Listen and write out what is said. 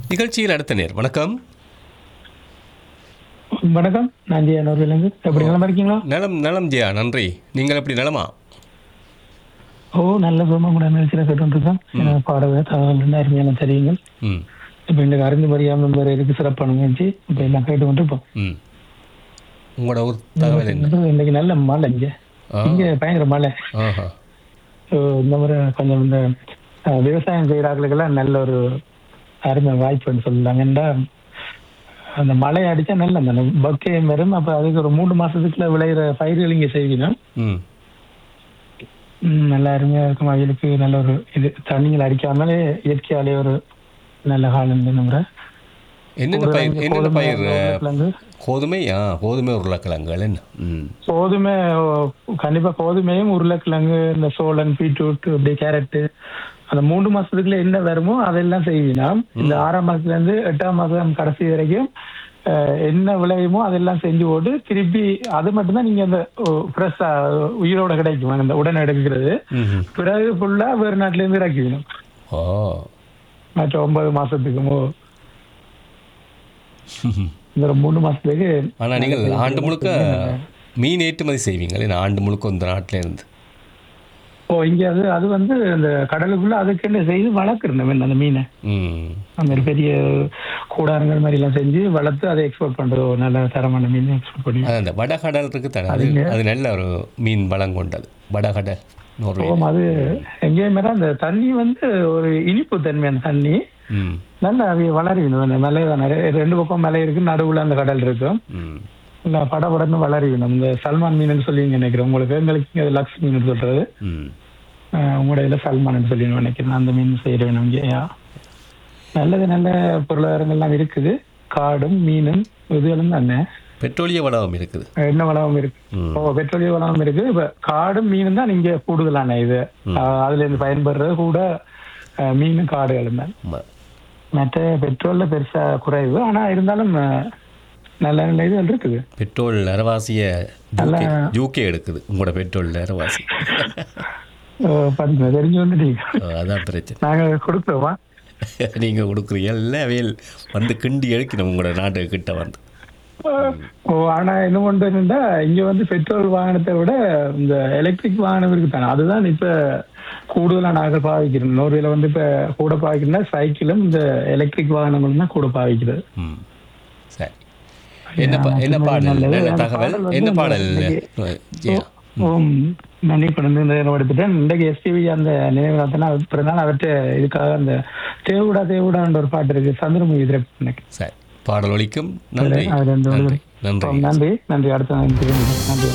நிகழ்ச்சியில் அடுத்த நேர் வணக்கம் வணக்கம் நான் ஜெயா நோர்வேலேருந்து எப்படி நல்லா இருக்கீங்களா நலம் நலம் ஜெயா நன்றி நீங்கள் எப்படி நலமா ஓ நல்ல சுகமா கூட நிகழ்ச்சியில் கேட்டுருக்கோம் எனக்கு பாடவே தகவல் அருமையான தெரியுங்கள் ம் இப்போ இந்த அறிந்து மரியாமல் வேறு இருக்கு சிறப்பான நிகழ்ச்சி இப்போ எல்லாம் கேட்டு கொண்டிருப்போம் ம் உங்களோட ஒரு தகவல் என்ன இன்னைக்கு நல்ல மழை இங்கே ஆ. இங்கே பயங்கர மழை ஆஹா ஸோ இந்த முறை கொஞ்சம் இந்த அஹ், விவசாயம் செய்கிறார்களுக்கெல்லாம் நல்ல ஒரு அருமை வாய்ப்புன்னு சொல்லலாம் ஏன்டா அந்த மழை அடிச்சா நல்ல அந்த பக்கே வரும் அப்போ அதுக்கு ஒரு மூணு மாசத்துக்குள்ள விளையிற பயிர்கள் இங்கே செய்வீங்க ம் ம், நல்ல அருமையா இருக்கும் அவங்களுக்கு நல்ல ஒரு இது தண்ணிகள் அடிக்காமலே இயற்கையாலே ஒரு நல்ல காலம் இந்த முறை என்னென்ன பயிர் என்னென்ன பயிர் உருளைக்கிழங்கு. கோதுமை ஆ கோதுமை உருளைக்கிழங்குகள் என்ன ம் கோதுமை ஓ, கண்டிப்பா கோதுமையும் உருளைக்கிழங்கு இந்த சோளன் பீட்ரூட் இப்படி கேரட்டு அந்த மூன்று மாசத்துக்குள்ள என்ன வருமோ அதெல்லாம் செய்வீனா இந்த ஆறாம் மாசத்துல இருந்து எட்டாம் மாசம் கடைசி வரைக்கும் அஹ், என்ன விளையுமோ அதெல்லாம் செஞ்சு போட்டு திருப்பி அது மட்டும்தான் நீங்க அந்த ஃப்ரெஷ்ஷா உயிரோட கிடைக்கும் அந்த உடனே எடுக்கிறது ம் பிறகு ஃபுல்லா வேறு நாட்டுல இருந்து இறக்கிக்கணும் ஓ மற்ற ஒன்பது மாசத்துக்கு மு- இந்த ஒரு மூணு மாசத்துக்கு ஆனால் நீங்கள் ஆண்டு முழுக்க மீன் ஏற்றுமதி செய்வீங்களே நான் ஆண்டு முழுக்க இந்த நாட்டில் இருந்து ஓ இங்க அது அது வந்து அந்த கடலுக்குள்ள அதுக்குன்னு செய்து வளர்க்குறேன் அந்த மீனை ம் அந்த மாதிரி பெரிய கூடாரங்கள் மாதிரி எல்லாம் செஞ்சு வளர்த்து அதை எக்ஸ்போர்ட் பண்றது ஒரு நல்ல தரமான மீன் எக்ஸ்போர்ட் பண்ணி அது அந்த வடகடல் இருக்கு தானே அது அது நல்ல ஒரு மீன் வளம் கொண்டது வடகடல் நோர்வே ஓ, அது எங்கேயுமே அந்த தண்ணி வந்து ஒரு இனிப்பு தன்மையான தண்ணி ம் நல்லா அது வளரிவிடும் அந்த மலை தானே ரெண்டு பக்கம் மலை இருக்கு நடுவுல அந்த கடல் இருக்கும் ம் இல்ல படபடன்னு வளரிவிடும் இந்த சல்மான் மீன் சொல்லி நினைக்கிறேன் உங்களுக்கு எங்களுக்கு இங்க லக்ஸ் மீன் சொல்றது ம் ஆஹ் உங்களோட இதில் சல்மான் சொல்லி நினைக்கிறேன் அந்த மீன் செய்ய வேணும் இங்கேயா நல்லது நல்ல பொருளாதாரங்கள்லாம் இருக்குது காடும் மீனும் இதுகளும் தானே பெட்ரோலிய வளம் இருக்குது என்ன வளமும் இருக்கு ம் ஓ பெட்ரோலிய வளமும் இருக்கு இப்ப காடும் மீனும் தான் இங்க கூடுதலான இது ஆஹ் அதுல இருந்து பயன்படுறது கூட ஆஹ் மீனும் காடுகளும் தான் ஆமா. மற்ற பெட்ரோல்ல பெருசா குறைவு ஆனா இருந்தாலும் ஆஹ் நல்ல நல்ல இதுகள் இருக்குது பெட்ரோல் அரைவாசிய ஜூகே ஜூகே எடுக்குது உங்களோட பெட்ரோல் அரைவாசி ஆஹ் பாத்தீங்களா தெரிஞ்சு வந்துட்டீங்க அஹ் அதான் பிரச்சனை நாங்க கொடுக்குறோமா நீங்கள் கொடுக்குறீங்க எல்லாம் அவையில் வந்து கிண்டி எடுக்கணும் உங்களோட நாட்டு கிட்ட வந்து ஓ ஆனா என்ன பண்றதுன்னா இங்க வந்து பெட்ரோல் வாகனத்தை விட இந்த எலக்ட்ரிக் வாகனம் இருக்கு தானே அதுதான் இப்ப கூடுதலா நாங்கள் பாவிக்கிறோம் நோர்வேல வந்து இப்ப கூட பாவிக்கிறோம்னா சைக்கிளும் இந்த எலக்ட்ரிக் வாகனங்களும் தான் கூட பாவிக்கிறது ம் சரி என்ன பா என்ன பாடல் நல்ல தகவல் என்ன பாடல் ஜெயா ஓம் நன்றி கொண்டு இந்த எடுத்துட்டேன் இன்றைக்கு எஸ்டிவி அந்த நினைவு பிறந்தாலும் அவர்கிட்ட இதுக்காக அந்த தேவுடா தேவுடான்ற ஒரு பாட்டு இருக்கு சந்திரமுகி திரைப்படம் எனக்கு சரி பாடல் ஒலிக்கும் நன்றி அது ரெண்டு நன்றி நன்றி நன்றி நன்றி அடுத்த நன்றி நன்றி